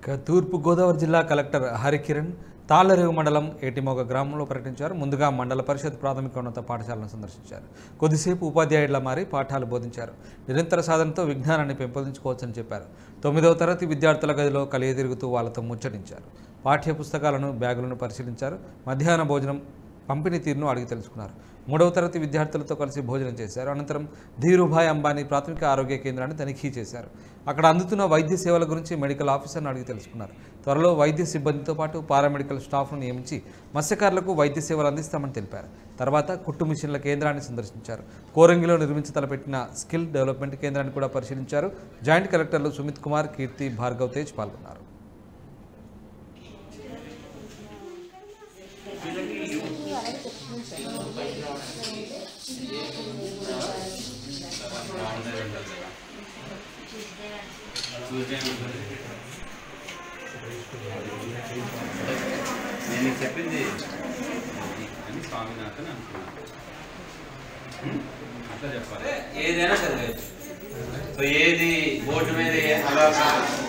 ఇక తూర్పు గోదావరి జిల్లా కలెక్టర్ హరికిరణ్ తాళ్లరేవు మండలం ఏటిమోగ గ్రామంలో పర్యటించారు ముందుగా మండల పరిషత్ ప్రాథమికోన్నత పాఠశాలను సందర్శించారు కొద్దిసేపు ఉపాధ్యాయుడిలా మారి పాఠాలు బోధించారు నిరంతర సాధనతో విజ్ఞానాన్ని పెంపొందించుకోవచ్చని చెప్పారు తొమ్మిదవ తరగతి విద్యార్థుల గదిలో కలియ తిరుగుతూ వాళ్ళతో ముచ్చటించారు పాఠ్య పుస్తకాలను బ్యాగులను పరిశీలించారు మధ్యాహ్న భోజనం పంపిణీ తీరును అడిగి తెలుసుకున్నారు మూడవ తరగతి విద్యార్థులతో కలిసి భోజనం చేశారు అనంతరం ధీరుభాయ్ అంబానీ ప్రాథమిక ఆరోగ్య కేంద్రాన్ని తనిఖీ చేశారు అక్కడ అందుతున్న వైద్య సేవల గురించి మెడికల్ ఆఫీసర్ను అడిగి తెలుసుకున్నారు త్వరలో వైద్య సిబ్బందితో పాటు పారామెడికల్ స్టాఫ్ను నియమించి మత్స్యకారులకు వైద్య సేవలు అందిస్తామని తెలిపారు తర్వాత కుట్టు మిషన్ల కేంద్రాన్ని సందర్శించారు కోరంగిలో నిర్మించి తలపెట్టిన స్కిల్ డెవలప్మెంట్ కేంద్రాన్ని కూడా పరిశీలించారు జాయింట్ కలెక్టర్లు సుమిత్ కుమార్ కీర్తి భార్గవ్ తేజ్ పాల్గొన్నారు నేను నీకు చెప్పింది అని స్వామినాథన్ అనుకున్నాను హ్మ్? అట్లా చెప్పాలి ఏదైనా చదివచ్చు సో ఏది బోర్డు మీద ఏ- అలా